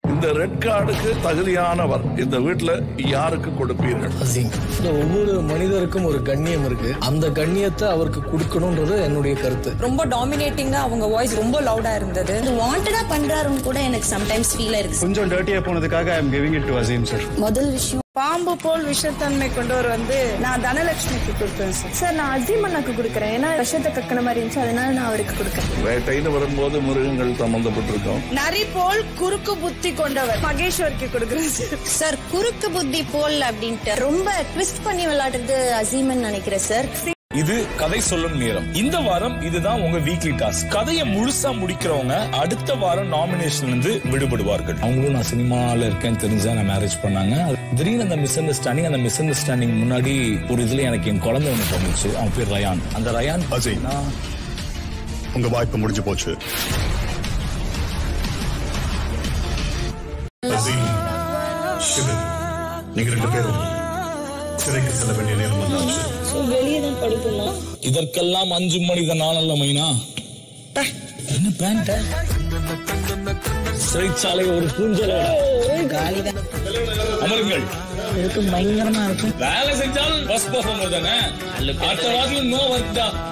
இந்த ரெட் கார்டுக்கு தகுதியானவர் இந்த வீட்டுல யாருக்கு கொடுப்பீர்கள் அசீம் இந்த ஒவ்வொரு மனிதருக்கும் ஒரு கண்ணியம் இருக்கு அந்த கண்ணியத்தை அவருக்கு கொடுக்கணும்ன்றது என்னுடைய கருத்து ரொம்ப டாமினேட்டிங்கா அவங்க வாய்ஸ் ரொம்ப லவுடா இருந்தது இது வாண்டடா பண்றாருன்னு கூட எனக்கு சம்டைம்ஸ் ஃபீல் இருக்கு கொஞ்சம் டர்ட்டியா போனதுக்காக I am giving it to Azeem sir முதல் விஷயம் பாம்பு போல் விஷத்தன்மை கொண்டவர் வந்து நான் தனலட்சுமிக்கு கொடுப்பேன் சார் சார் நான் அசீம் அண்ணாக்கு கொடுக்குறேன் ஏன்னா விஷத்தை கக்கன மாதிரி இருந்துச்சு அதனால நான் அவருக்கு கொடுக்குறேன் வேட்டைன்னு வரும்போது மிருகங்கள் சம்பந்தப்பட்டிருக்கோம் நரி போல் குறுக்கு புத்தி கொண்டவர் மகேஸ்வருக்கு கொடுக்குறேன் சார் சார் குறுக்கு புத்தி போல் அப்படின்ட்டு ரொம்ப ட்விஸ்ட் பண்ணி விளையாடுறது அசீம்னு நினைக்கிறேன் சார் இது கதை சொல்லும் நேரம் இந்த வாரம் இதுதான் உங்க வீக்லி டாஸ்க் கதையை முழுசா முடிக்கிறவங்க அடுத்த வாரம் நாமினேஷன்ல இருந்து விடுபடுவார்கள் அவங்களும் நான் சினிமால இருக்கேன்னு தெரிஞ்சா நான் மேரேஜ் பண்ணாங்க திடீர்னு அந்த மிஸ் அண்டர்ஸ்டாண்டிங் அந்த மிஸ் அண்டர்ஸ்டாண்டிங் முன்னாடி ஒரு இதுல எனக்கு என் குழந்தை ஒன்று தோணுச்சு அவன் பேர் ரயான் அந்த ரயான் அஜய். நான் உங்க வாய்ப்பு முடிஞ்சு போச்சு அசீம், சிவன், நீங்க ரெண்டு பேரும் சிறைக்கு செல்ல வேண்டிய நேரம் வந்தாச்சு வெளியே தான் படிக்கணும் இதற்கெல்லாம் அஞ்சு மனித நாளல்ல மைனா டே, என்ன பேண்ட் சிறைச்சாலை ஒரு பூஞ்சலோட அமருங்கள் பயங்கரமா இருக்கும் வேலை செஞ்சாலும் பஸ் பர்ஃபார்மர் தானே அடுத்த வாரத்துல நோ ஒர்க் தான்